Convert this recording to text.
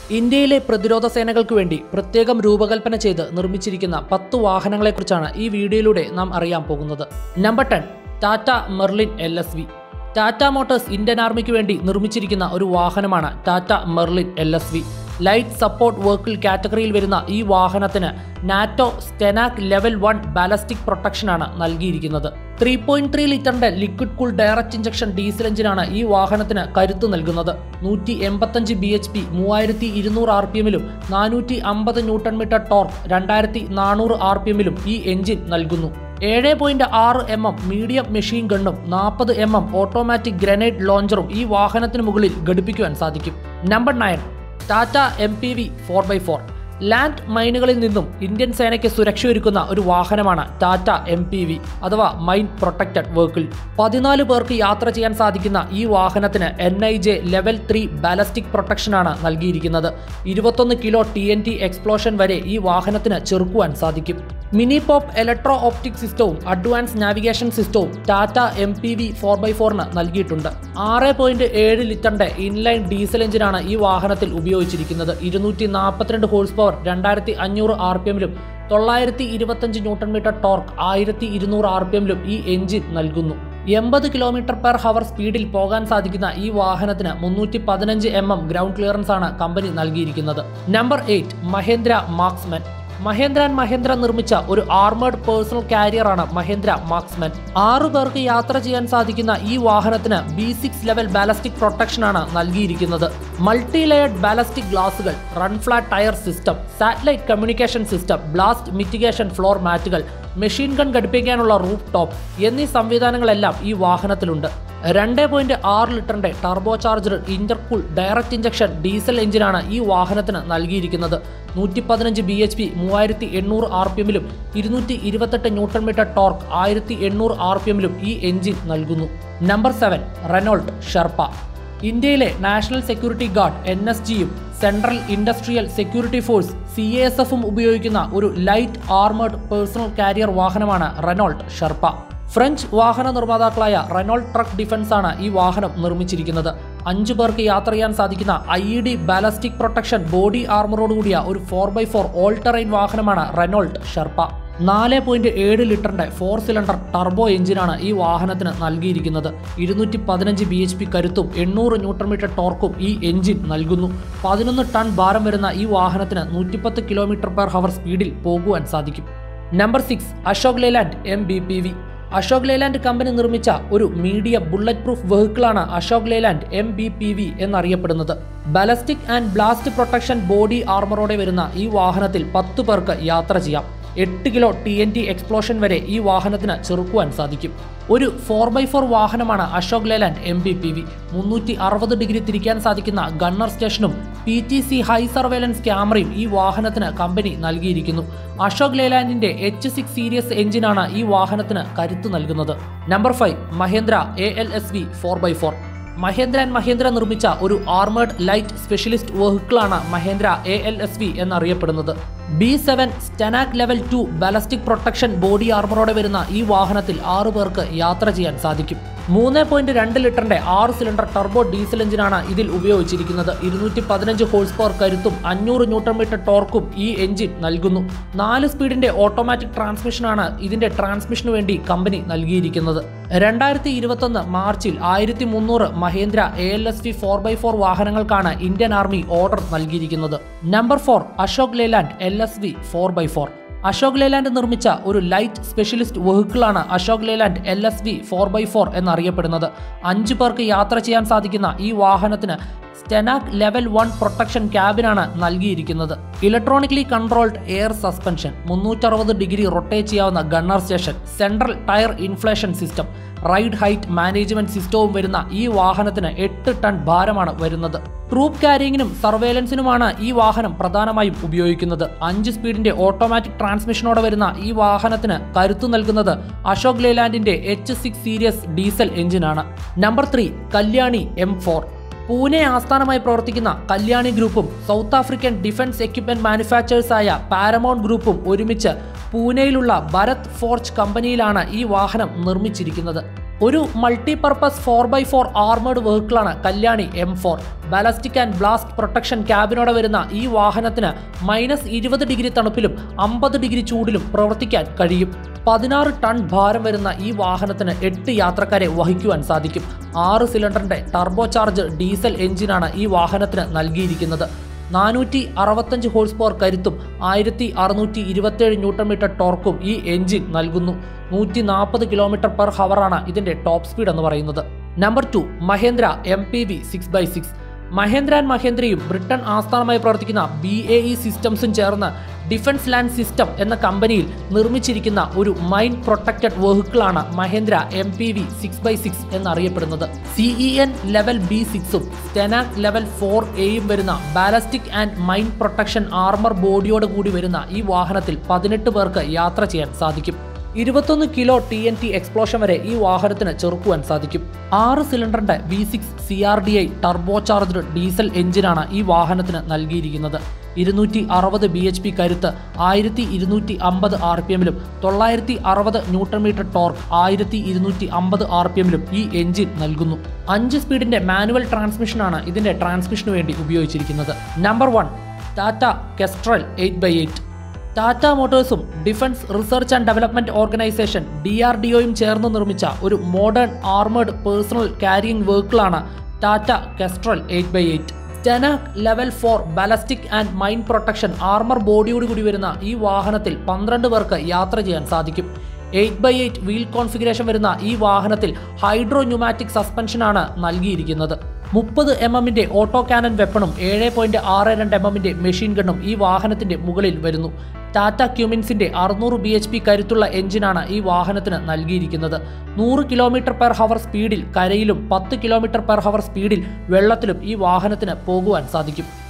ഇന്ത്യയിലെ പ്രതിരോധ സേനകൾക്ക് വേണ്ടി പ്രത്യേകം രൂപകൽപ്പന ചെയ്ത് നിർമ്മിച്ചിരിക്കുന്ന പത്ത് വാഹനങ്ങളെക്കുറിച്ചാണ് ഈ വീഡിയോയിലൂടെ നാം അറിയാൻ പോകുന്നത് number ten Tata Merlin L S V Tata Motors Indian ആർമിക്ക് വേണ്ടി നിർമ്മിച്ചിരിക്കുന്ന ഒരു വാഹനമാണ് Tata Merlin L S V light support vehicle കാറ്റഗറിയിൽ വരുന്ന ഈ വാഹനത്തിന് NATO STANAG level one ballistic പ്രൊട്ടക്ഷനാണ് നൽകിയിരിക്കുന്നത് ത്രീ പോയിന്റ് ത്രീ ലിറ്ററിന്റെ liquid cool direct injection diesel എഞ്ചിനാണ് ഈ വാഹനത്തിന് കരുത്ത് നൽകുന്നത് നൂറ്റി എൺപത്തഞ്ച് ബി എച്ച് പി മൂവായിരത്തി ഇരുന്നൂറ് ആർ പി എമ്മിലും നാനൂറ്റി അമ്പത് ന്യൂട്ടൺ മീറ്റർ ടോർക്ക് രണ്ടായിരത്തി നാനൂറ് ആർ പി എമ്മിലും ഈ എഞ്ചിൻ നൽകുന്നു ഏഴ് പോയിന്റ് ആറ് എം എം മീഡിയം മെഷീൻ ഗണ്ണും നാൽപ്പത് എം എം ഓട്ടോമാറ്റിക് ഗ്രനേഡ് ലോഞ്ചറും ഈ വാഹനത്തിന് മുകളിൽ ഘടിപ്പിക്കുവാൻ സാധിക്കും number nine Tata M P V four by four land മൈനുകളിൽ നിന്നും ഇന്ത്യൻ സേനയ്ക്ക് സുരക്ഷയൊരുക്കുന്ന ഒരു വാഹനമാണ് ടാറ്റ എം പി വി അഥവാ മൈൻ പ്രൊട്ടക്റ്റഡ് വെഹിക്കിൾ പതിനാല് പേർക്ക് യാത്ര ചെയ്യാൻ സാധിക്കുന്ന ഈ വാഹനത്തിന് N I J level three ballistic പ്രൊട്ടക്ഷനാണ് നൽകിയിരിക്കുന്നത് ഇരുപത്തൊന്ന് kilo T N T explosion വരെ ഈ വാഹനത്തിന് ചെറുക്കുവാൻ സാധിക്കും മിനി പോപ്പ് ഇലക്ട്രോ ഓപ്റ്റിക് സിസ്റ്റവും അഡ്വാൻസ് നാവിഗേഷൻ സിസ്റ്റവും Tata M P V four by four നൽകിയിട്ടുണ്ട് ആറ് പോയിന്റ് ഏഴ് ലിറ്ററിന്റെ ഇൻലൈൻ ഡീസൽ എഞ്ചിനാണ് ഈ വാഹനത്തിൽ ഉപയോഗിച്ചിരിക്കുന്നത് ഇരുന്നൂറ്റി നാൽപ്പത്തിരണ്ട് ഹോഴ്സ് പവർ രണ്ടായിരത്തി അഞ്ഞൂറ് ആർ പി എമ്മിലും തൊള്ളായിരത്തി ഇരുപത്തഞ്ച് ന്യൂട്ടൺ മീറ്റർ ടോർക്ക് ആയിരത്തി ഇരുന്നൂറ് ആർ പി എമ്മിലും ഈ എഞ്ചിൻ നൽകുന്നു എൺപത് കിലോമീറ്റർ പെർ ഹവർ സ്പീഡിൽ പോകാൻ സാധിക്കുന്ന ഈ വാഹനത്തിന് മുന്നൂറ്റി പതിനഞ്ച് എം എം ഗ്രൗണ്ട് ക്ലിയറൻസ് ആണ് കമ്പനി നൽകിയിരിക്കുന്നത് number eight Mahindra Marksman Mahindra and Mahindra നിർമ്മിച്ച ഒരു ആർമേഡ് പേഴ്സണൽ കാരിയറാണ് മഹേന്ദ്ര മാർക്സ്മെൻ ആറു പേർക്ക് യാത്ര ചെയ്യാൻ സാധിക്കുന്ന ഈ വാഹനത്തിന് ബി സിക്സ് ലെവൽ ബാലസ്റ്റിക് പ്രൊട്ടക്ഷനാണ് നൽകിയിരിക്കുന്നത് മൾട്ടി ലെയർഡ് ബാലസ്റ്റിക് ഗ്ലാസുകൾ run flat tyre system satellite communication system blast mitigation floor മാറ്റുകൾ മെഷീൻ ഗൺ ഘടിപ്പിക്കാനുള്ള റൂഫ് ടോപ്പ് എന്നീ സംവിധാനങ്ങളെല്ലാം ഈ വാഹനത്തിലുണ്ട് രണ്ട് പോയിന്റ് ആറ് ലിറ്ററിന്റെ turbocharger intercool direct injection diesel എഞ്ചിനാണ് ഈ വാഹനത്തിന് നൽകിയിരിക്കുന്നത് നൂറ്റി പതിനഞ്ച് ബി എച്ച് പി മൂവായിരത്തി എണ്ണൂറ് ആർ പി എമ്മിലും ഇരുന്നൂറ്റി ഇരുപത്തെട്ട് ന്യൂട്ടൺ മീറ്റർ ടോർക്ക് ആയിരത്തി എണ്ണൂറ് ആർ പി എമ്മിലും ഈ എഞ്ചിൻ നൽകുന്നു നമ്പർ സെവൻ റെനോൾട്ട് ഷെർപ്പ ഇന്ത്യയിലെ national security guard N S ജിയും central industrial security force C S എഫും ഉപയോഗിക്കുന്ന ഒരു ലൈറ്റ് ആർമേഡ് പേഴ്സണൽ കാരിയർ വാഹനമാണ് റെനോൾട്ട് ഷെർപ്പ ഫ്രഞ്ച് വാഹന നിർമ്മാതാക്കളായ റെനോൾട്ട് ട്രക്ക് ഡിഫൻസ് ആണ് ഈ വാഹനം നിർമ്മിച്ചിരിക്കുന്നത് അഞ്ചു പേർക്ക് യാത്ര ചെയ്യാൻ സാധിക്കുന്ന I E D ballistic protection body ആർമറോട് കൂടിയ ഒരു four by four all terrain വാഹനമാണ് റെനോൾട്ട് ഷെർപ്പ നാല് പോയിന്റ് ഏഴ് ലിറ്ററിന്റെ ഫോർ സിലിണ്ടർ ടർബോ എഞ്ചിനാണ് ഈ വാഹനത്തിന് നൽകിയിരിക്കുന്നത് ഇരുന്നൂറ്റി പതിനഞ്ച് ബി എച്ച് പി കരുത്തും എണ്ണൂറ് ന്യൂട്രൺ മീറ്റർ ടോർക്കും ഈ എഞ്ചിൻ നൽകുന്നു പതിനൊന്ന് ടൺ ഭാരം വരുന്ന ഈ വാഹനത്തിന് നൂറ്റിപ്പത്ത് കിലോമീറ്റർ പെർ ഹവർ സ്പീഡിൽ പോകുവാൻ സാധിക്കും number six Ashok Leyland M B P V Ashok Leyland company നിർമ്മിച്ച ഒരു മീഡിയം ബുള്ളറ്റ് പ്രൂഫ് വെഹിക്കിളാണ് Ashok Leyland M B P V എന്നറിയപ്പെടുന്നത് ballistic and blast protection body ആർമറോടെ വരുന്ന ഈ വാഹനത്തിൽ പത്ത് പേർക്ക് യാത്ര ചെയ്യാം എട്ട് kilo T N T explosion വരെ ഈ വാഹനത്തിന് ചെറുക്കുവാൻ സാധിക്കും ഒരു ഫോർ ബൈ ഫോർ വാഹനമാണ് Ashok Leyland M P P V മുന്നൂറ്റി അറുപത് ഡിഗ്രി തിരിക്കാൻ സാധിക്കുന്ന ഗണ്ണർ സ്റ്റേഷനും P T C high surveillance ക്യാമറയും ഈ വാഹനത്തിന് കമ്പനി നൽകിയിരിക്കുന്നു അശോക് ലേലാൻഡിന്റെ എച്ച് സിക്സ് സീരീസ് എഞ്ചിനാണ് ഈ വാഹനത്തിന് കരുത്ത് നൽകുന്നത് number five Mahindra A L S V four by four Mahindra and Mahindra നിർമ്മിച്ച ഒരു ആർമേഡ് ലൈറ്റ് സ്പെഷ്യലിസ്റ്റ് വെഹിക്കിളാണ് Mahindra A L S V എന്നറിയപ്പെടുന്നത് B seven STANAG level two ballistic protection body ആർമറോടെ വരുന്ന ഈ വാഹനത്തിൽ ആറു പേർക്ക് യാത്ര ചെയ്യാൻ സാധിക്കും മൂന്ന് പോയിന്റ് രണ്ട് ലിറ്ററിന്റെ ആറ് സിലിണ്ടർ ടർബോ ഡീസൽ എഞ്ചിനാണ് ഇതിൽ ഉപയോഗിച്ചിരിക്കുന്നത് ഇരുന്നൂറ്റി പതിനഞ്ച് ഹോഴ്സ് പവർ കരുത്തും അഞ്ഞൂറ് ന്യൂട്ടൺ മീറ്റർ ടോർക്കും ഈ എഞ്ചിൻ നൽകുന്നു നാല് സ്പീഡിന്റെ ഓട്ടോമാറ്റിക് ട്രാൻസ്മിഷനാണ് ഇതിന്റെ ട്രാൻസ്മിഷന് വേണ്ടി കമ്പനി നൽകിയിരിക്കുന്നത് രണ്ടായിരത്തി ഇരുപത്തൊന്ന് മാർച്ചിൽ ആയിരത്തി മുന്നൂറ് Mahindra A L S V four by four വാഹനങ്ങൾക്കാണ് ഇന്ത്യൻ ആർമി ഓർഡർ നൽകിയിരിക്കുന്നത് number four Ashok Leyland L S V four by four Ashok Leyland നിർമ്മിച്ച ഒരു ലൈറ്റ് സ്പെഷ്യലിസ്റ്റ് വെഹിക്കിളാണ് Ashok Leyland L S V four by four എന്നറിയപ്പെടുന്നത് അഞ്ചു പേർക്ക് യാത്ര ചെയ്യാൻ സാധിക്കുന്ന ഈ വാഹനത്തിന് സ്റ്റെനാക് ലെവൽ വൺ പ്രൊട്ടക്ഷൻ ക്യാബിനാണ് നൽകിയിരിക്കുന്നത് ഇലക്ട്രോണിക്കലി കൺട്രോൾഡ് എയർ സസ്പെൻഷൻ മുന്നൂറ്ററുപത് ഡിഗ്രി റൊട്ടേറ്റ് ചെയ്യാവുന്ന gunner station central tyre inflation system ride height management സിസ്റ്റവും വരുന്ന ഈ വാഹനത്തിന് എട്ട് ടൺ ഭാരമാണ് വരുന്നത് ട്രൂപ്പ് കാരിങ്ങിനും സർവേലൻസിനുമാണ് ഈ വാഹനം പ്രധാനമായും ഉപയോഗിക്കുന്നത് അഞ്ച് സ്പീഡിന്റെ ഓട്ടോമാറ്റിക് ട്രാൻസ്മിഷനോടെ വരുന്ന ഈ വാഹനത്തിന് കരുത്തു നൽകുന്നത് അശോക് ലേലാൻഡിന്റെ എച്ച് സിക്സ് സീരീസ് ഡീസൽ എഞ്ചിനാണ് number three Kalyani M four Pune ആസ്ഥാനമായി പ്രവർത്തിക്കുന്ന കല്യാണി ഗ്രൂപ്പും സൗത്ത് ആഫ്രിക്കൻ ഡിഫൻസ് എക്യുപ്മെന്റ് മാനുഫാക്ചേഴ്സായ പാരമൗണ്ട് ഗ്രൂപ്പും ഒരുമിച്ച് പൂനെയിലുള്ള ഭരത് ഫോർജ് കമ്പനിയിലാണ് ഈ വാഹനം നിർമ്മിച്ചിരിക്കുന്നത് ഒരു multipurpose four by four armoured വെഹിക്കിളാണ് Kalyani M four ballistic and blast protection ക്യാബിനോടെ വരുന്ന ഈ വാഹനത്തിന് മൈനസ് ഇരുപത് ഡിഗ്രി തണുപ്പിലും അമ്പത് ഡിഗ്രി ചൂടിലും പ്രവർത്തിക്കാൻ കഴിയും പതിനാറ് ടൺ ഭാരം വരുന്ന ഈ വാഹനത്തിന് എട്ട് യാത്രക്കാരെ വഹിക്കുവാൻ സാധിക്കും ആറ് സിലിണ്ടറിന്റെ ടർബോ ചാർജ് ഡീസൽ എഞ്ചിനാണ് ഈ വാഹനത്തിന് നൽകിയിരിക്കുന്നത് നാനൂറ്റി അറുപത്തഞ്ച് ഹോഴ്സ് പവർ കരുത്തും ആയിരത്തി അറുന്നൂറ്റി ഇരുപത്തേഴ് ന്യൂട്ടൺ മീറ്റർ ടോർക്കും ഈ എഞ്ചിൻ നൽകുന്നു നൂറ്റി നാൽപ്പത് കിലോമീറ്റർ പെർ ഹവറാണ് ഇതിന്റെ ടോപ്പ് സ്പീഡ് എന്ന് പറയുന്നത് number two Mahindra M P V six by six Mahindra and മഹേന്ദ്രയും ബ്രിട്ടൻ ആസ്ഥാനമായി പ്രവർത്തിക്കുന്ന ബി എ ഇ സിസ്റ്റംസും ചേർന്ന് ഡിഫൻസ് ലാൻഡ് സിസ്റ്റം എന്ന കമ്പനിയിൽ നിർമ്മിച്ചിരിക്കുന്ന ഒരു മൈൻ പ്രൊട്ടക്റ്റഡ് വെഹിക്കിളാണ് Mahindra M P V six by six എന്നറിയപ്പെടുന്നത് സിഇ എൻ ലെവൽ ബി സിക്സും സ്റ്റെനാക് ലെവൽ ഫോർ എയും വരുന്ന ballistic and mine protection armour ബോഡിയോട് കൂടി വരുന്ന ഈ വാഹനത്തിൽ പതിനെട്ട് പേർക്ക് യാത്ര ചെയ്യാൻ സാധിക്കും ഇരുപത്തൊന്ന് kilo T N T explosion വരെ ഈ വാഹനത്തിന് ചെറുക്കുവാൻ സാധിക്കും ആറ് സിലിണ്ടറിന്റെ V six C R D I turbo charged diesel എഞ്ചിനാണ് ഈ വാഹനത്തിന് നൽകിയിരിക്കുന്നത് ഇരുന്നൂറ്റി അറുപത് ബി എച്ച് പി കരുത്ത് ആയിരത്തി ഇരുന്നൂറ്റി അമ്പത് ആർ പി എമ്മിലും തൊള്ളായിരത്തി അറുപത് ന്യൂട്ടൺ മീറ്റർ ടോർക്ക് ആയിരത്തി ഇരുന്നൂറ്റി അമ്പത് ആർ പി എമ്മിലും ഈ എഞ്ചിൻ നൽകുന്നു അഞ്ച് സ്പീഡിന്റെ മാനുവൽ ട്രാൻസ്മിഷനാണ് ഇതിന്റെ ട്രാൻസ്മിഷന് വേണ്ടി ഉപയോഗിച്ചിരിക്കുന്നത് number one Tata Kestrel eight by eight Tata മോട്ടോഴ്സും defence research and development organisation D R D ഒയും ചേർന്ന് നിർമ്മിച്ച ഒരു മോഡേൺ ആർമേഡ് പേഴ്സണൽ ക്യാരിയിങ് വെഹിക്കിളാണ് Tata Kestrel eight by eight STANAG level four ballistic and mine protection armour ബോഡിയോട് കൂടി വരുന്ന ഈ വാഹനത്തിൽ പന്ത്രണ്ട് പേർക്ക് യാത്ര ചെയ്യാൻ സാധിക്കും eight by eight wheel configuration വരുന്ന ഈ വാഹനത്തിൽ ഹൈഡ്രോ ന്യൂമാറ്റിക് സസ്പെൻഷനാണ് നൽകിയിരിക്കുന്നത് മുപ്പത് എം എമ്മിന്റെ ഓട്ടോ കാനൻ വെപ്പണും ഏഴ് പോയിന്റ് ആറ് രണ്ട് എം എമ്മിന്റെ മെഷീൻ ഗണ്ണും ഈ വാഹനത്തിന്റെ മുകളിൽ വരുന്നു ടാറ്റ ക്യൂമിൻസിന്റെ അറുന്നൂറ് ബി എച്ച് പി കരുത്തുള്ള എഞ്ചിനാണ് ഈ വാഹനത്തിന് നൽകിയിരിക്കുന്നത് നൂറ് കിലോമീറ്റർ പെർ ഹവർ സ്പീഡിൽ കരയിലും പത്ത് കിലോമീറ്റർ പെർ ഹവർ സ്പീഡിൽ വെള്ളത്തിലും ഈ വാഹനത്തിന് പോകുവാൻ സാധിക്കും